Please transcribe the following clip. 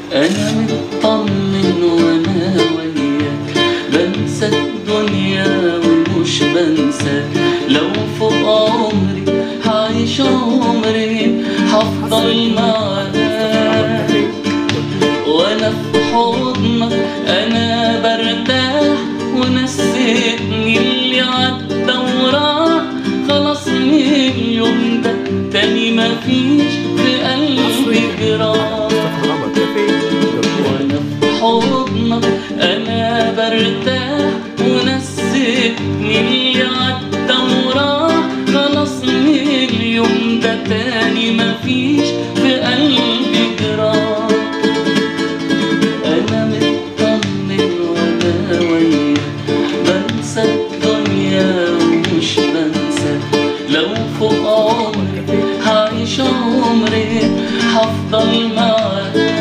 أنا مطمن وأنا وياك بنسى الدنيا ومش بنساك لو فوق عمري هعيش عمري هفضل معاك وانا في حضنك انا برتاح ونسيتني اللي عدى وراح خلاص من اليوم ده تاني مفيش في قلبي جراح وانا في حضنك انا برتاح ونسيتني اللي عدى وراح خلاص من اليوم ده تاني مفيش في قلبي جراح انا مطمن وانا وياك بنسى الدنيا ومش بنساك لو فوق عمري هعيش عمري هفضل معاك